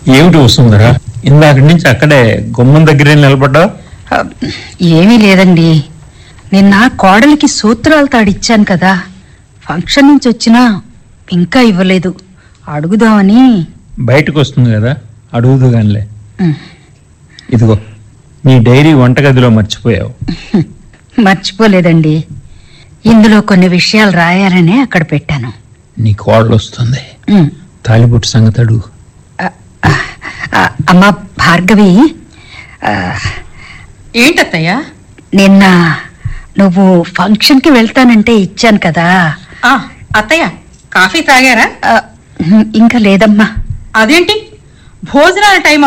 ఏమిటి వస్తుందరా ఇందాక నుంచి అక్కడే గుమ్మం దగ్గరే నిలబడ్డావు ఆ, ఏమీ లేదండి నిన్న కోడలికి సూత్రాలు తాడిచ్చాను కదా ఫంక్షన్ నుంచి వచ్చినా ఇంకా ఇవ్వలేదు అడుగుదామని బయటకు వస్తుంది కదా అడుగుదు గానిలే ఉమ్, ఇదిగో నీ డైరీ వంటగదిలో మర్చిపోయావు మర్చిపోలేదండి ఇందులో కొన్ని విషయాలు రాయాలనే అక్కడ పెట్టాను నీ కోడలు వస్తుంది ఉమ్, తాలిబొట్టు సంగతి అడుగు ఆ, ఆ, ఆ, అమ్మా భార్గవి ఆ, ఏంటత్తయ్యా నిన్న నువ్వు ఫంక్షన్కి వెళ్తానంటే ఇచ్చాను కదా ఆ, అత్తయ్య కాఫీ తాగారా ఆ, ఇంకా లేదమ్మా అదేంటి భోజనాల టైం